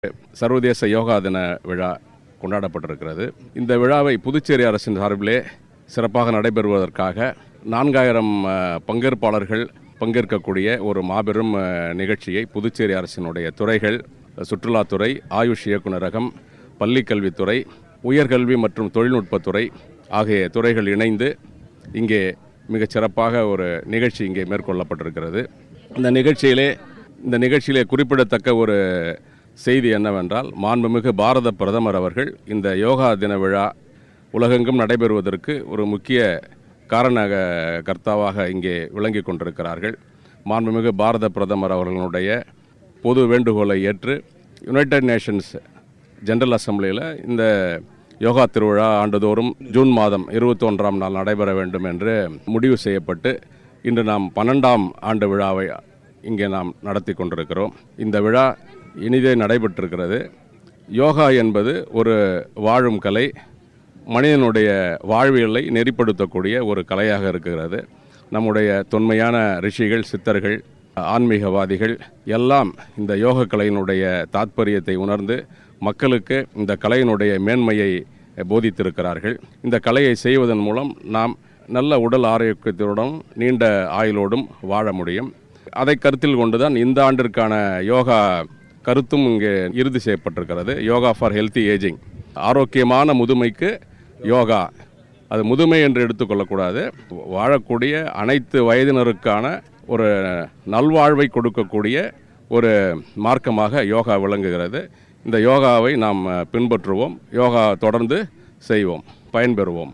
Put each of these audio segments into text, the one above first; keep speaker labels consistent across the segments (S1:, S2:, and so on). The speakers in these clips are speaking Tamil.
S1: சர்வதேச யோகா தின விழா கொண்டாடப்பட்டிருக்கிறது இந்த விழாவை புதுச்சேரி அரசின் சார்பிலே சிறப்பாக நடைபெறுவதற்காக நான்காயிரம் அஹ், பங்கேற்பாளர்கள் பங்கேற்கக்கூடிய ஒரு மாபெரும் அஹ், நிகழ்ச்சியை புதுச்சேரி அரசினுடைய துறைகள் சுற்றுலாத்துறை ஆயுஷ் இயக்குநரகம் பள்ளிக்கல்வித்துறை உயர்கல்வி மற்றும் தொழில்நுட்பத்துறை ஆகிய துறைகள் இணைந்து இங்கே மிகச் சிறப்பாக ஒரு நிகழ்ச்சி இங்கே மேற்கொள்ளப்பட்டிருக்கிறது இந்த நிகழ்ச்சியிலே இந்த நிகழ்ச்சியிலே குறிப்பிடத்தக்க ஒரு செய்தி என்னவென்றால் மாண்புமிகு பாரத பிரதமர் அவர்கள் இந்த யோகா தின விழா உலகெங்கும் நடைபெறுவதற்கு ஒரு முக்கிய காரண கர்த்தாவாக இங்கே விளங்கி கொண்டிருக்கிறார்கள் மாண்புமிகு பாரத பிரதமர் அவர்களுடைய பொது வேண்டுகோளை ஏற்று யுனைடெட் நேஷன்ஸ் ஜெனரல் அசெம்பிளியில் இந்த யோகா திருவிழா ஆண்டுதோறும் ஜூன் மாதம் இருபத்தொன்றாம் நாள் நடைபெற வேண்டும் என்று முடிவு செய்யப்பட்டு இன்று நாம் பன்னெண்டாம் ஆண்டு விழாவை இங்கே நாம் நடத்தி கொண்டிருக்கிறோம் இந்த விழா இனிதே நடைபெற்றிருக்கிறது யோகா என்பது ஒரு வாழும் கலை மனிதனுடைய வாழ்வியலை நெறிப்படுத்தக்கூடிய ஒரு கலையாக இருக்கிறது நம்முடைய தொன்மையான ரிஷிகள் சித்தர்கள் ஆன்மீகவாதிகள் எல்லாம் இந்த யோக கலையினுடைய தாத்பரியத்தை உணர்ந்து மக்களுக்கு இந்த கலையினுடைய மேன்மையை போதித்திருக்கிறார்கள் இந்த கலையை செய்வதன் மூலம் நாம் நல்ல உடல் ஆரோக்கியத்துடன் நீண்ட ஆயுளோடும் வாழ முடியும் அதை கருத்தில் கொண்டுதான் இந்த ஆண்டிற்கான யோகா கருத்தும் இங்கே இறுதி செய்யப்பட்டிருக்கிறது யோகா ஃபார் ஹெல்த்தி ஏஜிங் ஆரோக்கியமான முதுமைக்கு யோகா அது முதுமை என்று எடுத்துக்கொள்ளக்கூடாது வாழக்கூடிய அனைத்து வயதினருக்கான ஒரு நல்வாழ்வை கொடுக்கக்கூடிய ஒரு மார்க்கமாக யோகா விளங்குகிறது இந்த யோகாவை நாம் பின்பற்றுவோம் யோகா தொடர்ந்து செய்வோம் பயன்பெறுவோம்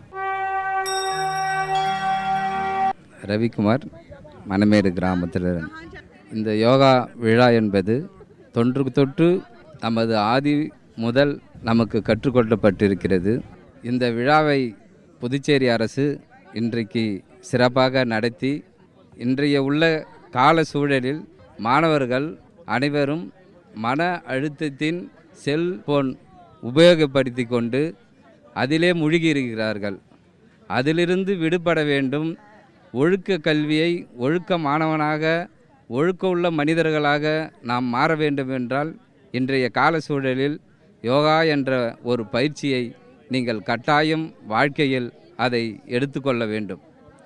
S2: ரவிக்குமார் மணமேடு கிராமத்தில் இந்த யோகா விழா என்பது தொன்று தொட்டு நமது ஆதி முதல் நமக்கு கற்றுக்கொள்ளப்பட்டிருக்கிறது இந்த விழாவை புதுச்சேரி அரசு இன்றைக்கு சிறப்பாக நடத்தி இன்றைய உள்ள கால சூழலில் மாணவர்கள் அனைவரும் மன அழுத்தத்தின் செல்போன் உபயோகப்படுத்தி கொண்டு அதிலே மூழ்கி இருக்கிறார்கள் அதிலிருந்து விடுபட வேண்டும் ஒழுக்க கல்வியை ஒழுக்க மாணவனாக ஒழுக்க உள்ள மனிதர்களாக நாம் மாற வேண்டும் என்றால் இன்றைய கால சூழலில் யோகா என்ற ஒரு பயிற்சியை நீங்கள் கட்டாயம் வாழ்க்கையில் அதை எடுத்துக்கொள்ள வேண்டும்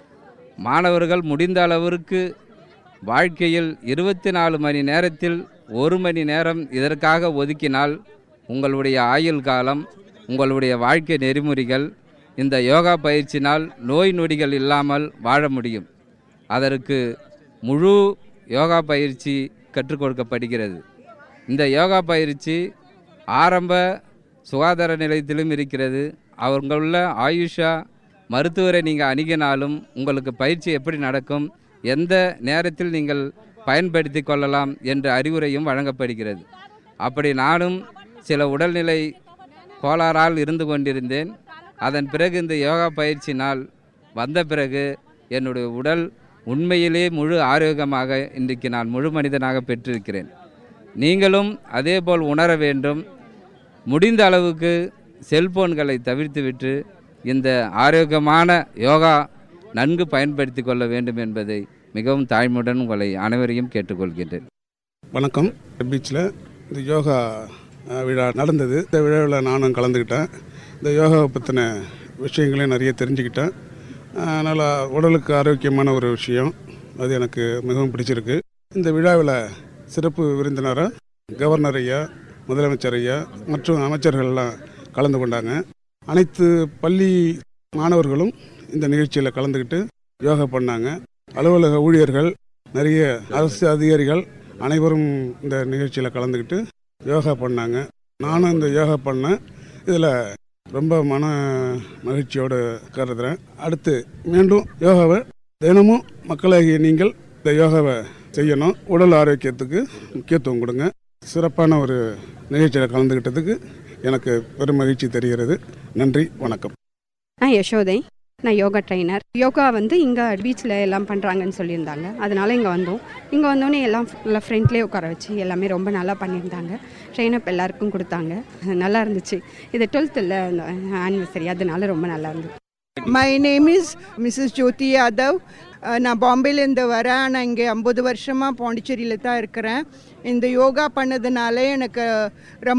S2: மாணவர்கள் முடிந்த அளவிற்கு வாழ்க்கையில் இருபத்தி நாலு மணி நேரத்தில் ஒரு மணி நேரம் இதற்காக ஒதுக்கினால் உங்களுடைய ஆயுள் காலம் உங்களுடைய வாழ்க்கை நெறிமுறைகள் இந்த யோகா பயிற்சினால் நோய் நொடிகள் இல்லாமல் வாழ முடியும் அதற்கு முழு யோகா பயிற்சி கற்றுக் கொடுக்கப்படுகிறது இந்த யோகா பயிற்சி ஆரம்ப சுகாதார நிலையத்திலும் இருக்கிறது அவங்களுள்ள ஆயுஷா மருத்துவரை நீங்கள் அணுகினாலும் உங்களுக்கு பயிற்சி எப்படி நடக்கும் எந்த நேரத்தில் நீங்கள் பயன்படுத்தி கொள்ளலாம் என்ற அறிவுரையும் வழங்கப்படுகிறது அப்படி நானும் சில உடல்நிலை கோளாறால் இருந்து கொண்டிருந்தேன் அதன் பிறகு இந்த யோகா பயிற்சினால் வந்த பிறகு என்னுடைய உடல் உண்மையிலே முழு ஆரோக்கியமாக இன்றைக்கு நான் முழு மனிதனாக பெற்றிருக்கிறேன் நீங்களும் அதேபோல் உணர வேண்டும் முடிந்த அளவுக்கு செல்போன்களை தவிர்த்துவிட்டு இந்த ஆரோக்கியமான யோகா நன்கு பயன்படுத்தி கொள்ள வேண்டும் என்பதை மிகவும் தாழ்மையுடன் உங்களை அனைவரையும் கேட்டுக்கொள்கின்றேன்
S3: வணக்கம் பீச்சில் இந்த யோகா அஹ், விழா நடந்தது இந்த விழாவில் நானும் கலந்துக்கிட்டேன் இந்த யோகாவை பற்றின விஷயங்களையும் நிறைய தெரிஞ்சுக்கிட்டேன் அஹ், நல்லா உடலுக்கு ஆரோக்கியமான ஒரு விஷயம் அது எனக்கு மிகவும் பிடிச்சிருக்கு இந்த விழாவில் சிறப்பு விருந்தினராக கவர்னர் ஐயா முதலமைச்சர் ஐயா மற்றும் அமைச்சர்கள்லாம் கலந்து கொண்டாங்க அனைத்து பள்ளி மாணவர்களும் இந்த நிகழ்ச்சியில் கலந்துக்கிட்டு யோகா பண்ணாங்க அலுவலக ஊழியர்கள் நிறைய அரசு அதிகாரிகள் அனைவரும் இந்த நிகழ்ச்சியில் கலந்துக்கிட்டு யோகா பண்ணாங்க நானும் இந்த யோகா பண்ணேன் இதில் ரொம்ப மன மகிழ்ச்சியோடு கருதுகிறேன் அடுத்து மீண்டும் யோகாவை தினமும் மக்களாகிய நீங்கள் இந்த யோகாவை செய்யணும் உடல் ஆரோக்கியத்துக்கு முக்கியத்துவம் கொடுங்க சிறப்பான ஒரு நிகழ்ச்சியில் கலந்துக்கிட்டதுக்கு எனக்கு பெரும் மகிழ்ச்சி தெரிகிறது நன்றி வணக்கம்
S4: நான் யசோதை நான் யோகா ட்ரைனர் யோகா வந்து இங்கே பீச்சில் எல்லாம் பண்ணுறாங்கன்னு சொல்லியிருந்தாங்க அதனால இங்கே வந்தோம் இங்கே வந்தோடனே எல்லாம் ஃபுல்லாக ஃப்ரெண்ட்லேயே உட்கார வச்சு எல்லாமே ரொம்ப நல்லா பண்ணியிருந்தாங்க ட்ரெயினப் எல்லாருக்கும் கொடுத்தாங்க நல்லா இருந்துச்சு இது டுவெல்த்தில் ஆனிவர்சரி அதனால ரொம்ப நல்லா இருந்துச்சு
S5: My name is Mrs. Jyoti Yadav. அஹ் நான் பாம்பேலேருந்து வரேன் நான் இங்கே ஐம்பது வருஷமாக பாண்டிச்சேரியில் தான் இருக்கிறேன் இந்த யோகா பண்ணதுனால எனக்கு ரொம்ப